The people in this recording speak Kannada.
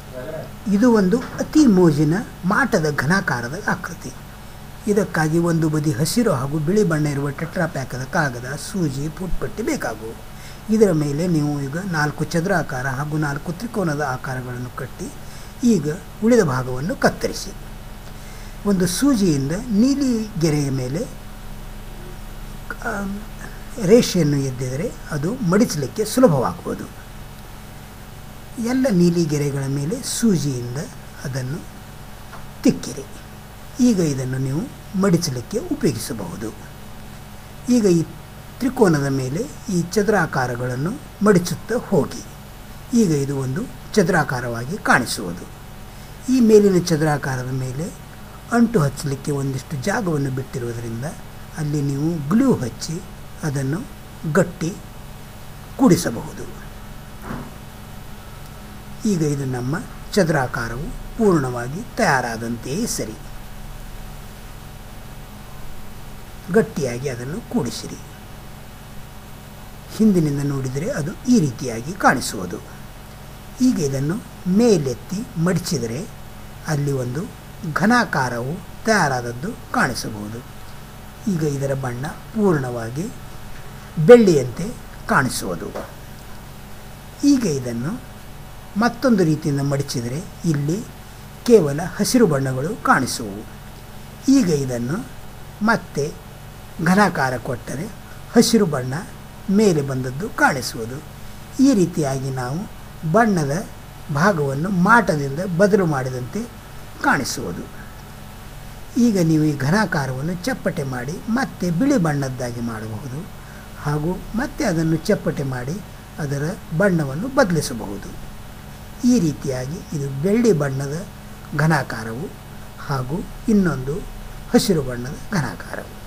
ಇದು ಒಂದು ಅತಿ ಮೋಜಿನ ಮಾಟದ ಘನಾಕಾರದ ಆಕೃತಿ ಇದಕ್ಕಾಗಿ ಒಂದು ಬದಿ ಹಸಿರು ಹಾಗೂ ಬಿಳಿ ಬಣ್ಣ ಇರುವ ಟೆಟ್ರಾ ಪ್ಯಾಕದ ಕಾಗದ ಸೂಜಿ ಪುಟ್ಪಟ್ಟಿ ಬೇಕಾಗುವು ಇದರ ಮೇಲೆ ನೀವು ಈಗ ನಾಲ್ಕು ಚದುರಾಕಾರ ಹಾಗೂ ನಾಲ್ಕು ತ್ರಿಕೋನದ ಆಕಾರಗಳನ್ನು ಕಟ್ಟಿ ಈಗ ಉಳಿದ ಭಾಗವನ್ನು ಕತ್ತರಿಸಿ ಒಂದು ಸೂಜಿಯಿಂದ ನೀಲಿ ಗೆರೆಯ ಮೇಲೆ ಆ, ರೇಷೆಯನ್ನು ಎದ್ದಿದರೆ ಅದು ಮಡಿಸಲಿಕ್ಕೆ ಸುಲಭವಾಗುವುದು ಎಲ್ಲ ನೀಲಿ ಗೆರೆಗಳ ಮೇಲೆ ಸೂಜಿಯಿಂದ ಅದನ್ನು ತಿಕ್ಕಿರಿ ಈಗ ಇದನ್ನು ನೀವು ಮಡಿಸಲಿಕ್ಕೆ ಉಪಯೋಗಿಸಬಹುದು ಈಗ ಈ ತ್ರಿಕೋನದ ಮೇಲೆ ಈ ಚದುರಾಕಾರಗಳನ್ನು ಮಡಿಸುತ್ತಾ ಹೋಗಿ ಈಗ ಇದು ಒಂದು ಚದುರಾಕಾರವಾಗಿ ಕಾಣಿಸುವುದು ಈ ಮೇಲಿನ ಚದುರಾಕಾರದ ಮೇಲೆ ಅಂಟು ಹಚ್ಚಲಿಕ್ಕೆ ಒಂದಿಷ್ಟು ಜಾಗವನ್ನು ಬಿಟ್ಟಿರುವುದರಿಂದ ಅಲ್ಲಿ ನೀವು ಗ್ಲೂ ಹಚ್ಚಿ ಅದನ್ನು ಗಟ್ಟಿ ಕೂಡಿಸಬಹುದು ಈಗ ಇದು ನಮ್ಮ ಚದುರಾಕಾರವು ಪೂರ್ಣವಾಗಿ ತಯಾರಾದಂತೆಯೇ ಸರಿ ಗಟ್ಟಿಯಾಗಿ ಅದನ್ನು ಕೂಡಿಸಿರಿ ಹಿಂದಿನಿಂದ ನೋಡಿದರೆ ಅದು ಈ ರೀತಿಯಾಗಿ ಕಾಣಿಸುವುದು ಈಗ ಇದನ್ನು ಮೇಲೆತ್ತಿ ಮಡಿಸಿದರೆ ಅಲ್ಲಿ ಒಂದು ಘನಾಕಾರವು ತಯಾರಾದದ್ದು ಕಾಣಿಸಬಹುದು ಈಗ ಇದರ ಬಣ್ಣ ಪೂರ್ಣವಾಗಿ ಬೆಳ್ಳಿಯಂತೆ ಕಾಣಿಸುವುದು ಈಗ ಇದನ್ನು ಮತ್ತೊಂದು ರೀತಿಯಿಂದ ಮಡಿಚಿದರೆ ಇಲ್ಲಿ ಕೇವಲ ಹಸಿರು ಬಣ್ಣಗಳು ಕಾಣಿಸುವು ಈಗ ಇದನ್ನು ಮತ್ತೆ ಘನಾಕಾರ ಕೊಟ್ಟರೆ ಹಸಿರು ಬಣ್ಣ ಮೇಲೆ ಬಂದದ್ದು ಕಾಣಿಸುವುದು ಈ ರೀತಿಯಾಗಿ ನಾವು ಬಣ್ಣದ ಭಾಗವನ್ನು ಮಾಟದಿಂದ ಬದಲು ಮಾಡಿದಂತೆ ಕಾಣಿಸುವುದು ಈಗ ನೀವು ಈ ಘನಾಕಾರವನ್ನು ಚಪ್ಪಟೆ ಮಾಡಿ ಮತ್ತೆ ಬಿಳಿ ಬಣ್ಣದ್ದಾಗಿ ಮಾಡಬಹುದು ಹಾಗೂ ಮತ್ತೆ ಅದನ್ನು ಚಪ್ಪಟೆ ಮಾಡಿ ಅದರ ಬಣ್ಣವನ್ನು ಬದಲಿಸಬಹುದು ಈ ರೀತಿಯಾಗಿ ಇದು ಬೆಳ್ಳಿ ಬಣ್ಣದ ಘನಾಕಾರವು ಹಾಗೂ ಇನ್ನೊಂದು ಹಸಿರು ಬಣ್ಣದ ಘನಾಕಾರವು